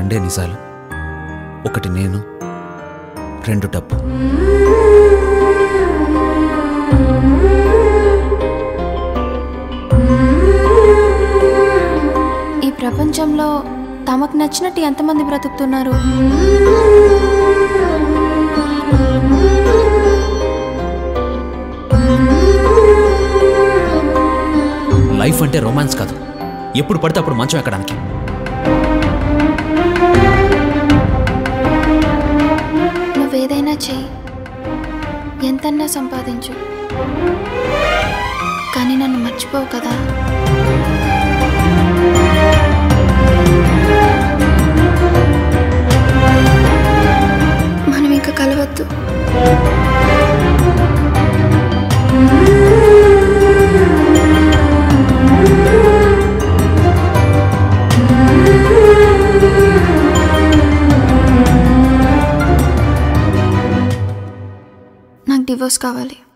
రెండే నిజాలు ఒకటి నేను రెండు డబ్బు ఈ ప్రపంచంలో తమకు నచ్చినట్టు ఎంతమంది బ్రతుకుతున్నారు లైఫ్ అంటే రొమాన్స్ కాదు ఎప్పుడు పడితే అప్పుడు మంచం ఎక్కడానికి నువ్వేదైనా చెయ్యి ఎంతన్నా సంపాదించు కానీ నన్ను మర్చిపోవు కదా మనం ఇంకా కలవద్దు నాకు డివోర్స్ కావాలి